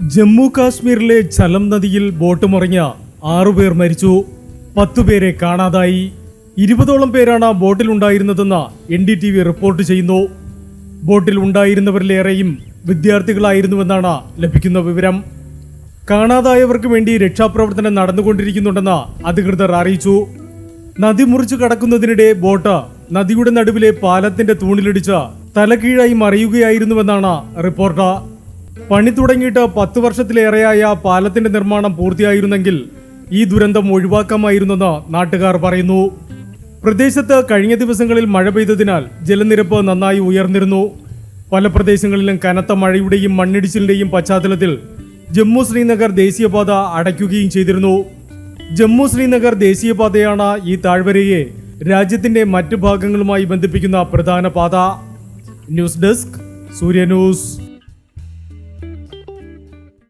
ജമ്മു കാശ്മീരിലെ ചലം നദിയിൽ ബോട്ട് മറിഞ്ഞ ആറുപേർ മരിച്ചു പത്തുപേരെ കാണാതായി ഇരുപതോളം പേരാണ് ബോട്ടിലുണ്ടായിരുന്നതെന്ന് N D T V report ചെയ്യുന്നു ബോട്ടിൽ ഉണ്ടായിരുന്നവരിലേറെയും വിദ്യാർത്ഥികളായിരുന്നുവെന്നാണ് ലഭിക്കുന്ന വിവരം കാണാതായവർക്ക് വേണ്ടി രക്ഷാപ്രവർത്തനം നടന്നുകൊണ്ടിരിക്കുന്നുണ്ടെന്ന് അധികൃതർ അറിയിച്ചു നദി മുറിച്ചു കടക്കുന്നതിനിടെ ബോട്ട് നദിയുടെ നടുവിലെ പാലത്തിന്റെ തൂണിലിടിച്ച് തലകീഴായി മറിയുകയായിരുന്നുവെന്നാണ് റിപ്പോർട്ട് പണി തുടങ്ങിയിട്ട് പത്ത് വർഷത്തിലേറെയായ പാലത്തിന്റെ നിർമ്മാണം പൂർത്തിയായിരുന്നെങ്കിൽ ഈ ദുരന്തം ഒഴിവാക്കാമായിരുന്നെന്ന് നാട്ടുകാർ പറയുന്നു പ്രദേശത്ത് കഴിഞ്ഞ ദിവസങ്ങളിൽ മഴ പെയ്തതിനാൽ ജലനിരപ്പ് നന്നായി ഉയർന്നിരുന്നു പല പ്രദേശങ്ങളിലും കനത്ത മഴയുടെയും മണ്ണിടിച്ചിലിന്റെയും പശ്ചാത്തലത്തിൽ ജമ്മു ശ്രീനഗർ ദേശീയപാത അടയ്ക്കുകയും ചെയ്തിരുന്നു ജമ്മു ശ്രീനഗർ ദേശീയപാതയാണ് ഈ താഴ്വരയെ രാജ്യത്തിന്റെ മറ്റു ഭാഗങ്ങളുമായി ബന്ധിപ്പിക്കുന്ന പ്രധാന പാത ന്യൂസ് ഡെസ്ക് സൂര്യ ന്യൂസ്